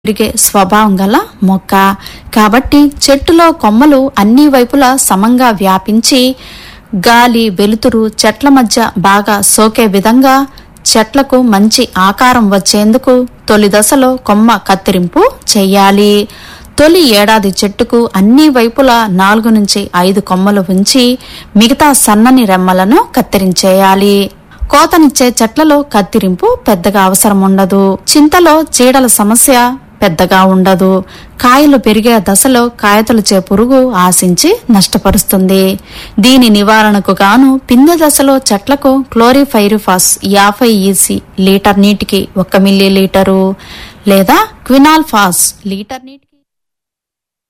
పెరిగే స్వభావం గల మొక్క కాబట్టి చెట్టులో కొమ్మలు అన్ని వైపులా సమంగా వ్యాపించి గాలి వెలుతురు చెట్ల మధ్య బాగా సోకే విధంగా చెట్లకు మంచి ఆకారం వచ్చేందుకు తొలి దశలో కొమ్మ కత్తిరింపు చేయాలి తొలి ఏడాది చెట్టుకు అన్ని వైపులా నాలుగు నుంచి ఐదు కొమ్మలు ఉంచి మిగతా సన్నని రెమ్మలను కత్తిరించేయాలి కోతనిచ్చే చెట్లలో కత్తిరింపు పెద్దగా అవసరం ఉండదు చింతలో చీడల సమస్య పెద్దగా ఉండదు కాయలు పెరిగే దశలో కాయతొలిచే పురుగు ఆశించి నష్టపరుస్తుంది దీని నివారణకు గాను పిందె దశలో చెట్లకు క్లోరిఫైరిఫాస్ యాభై ఈసీ లీటర్ నీటికి ఒక మిల్లీ లీటరు లేదా క్వినాల్ఫాస్ లీటర్ నీటికి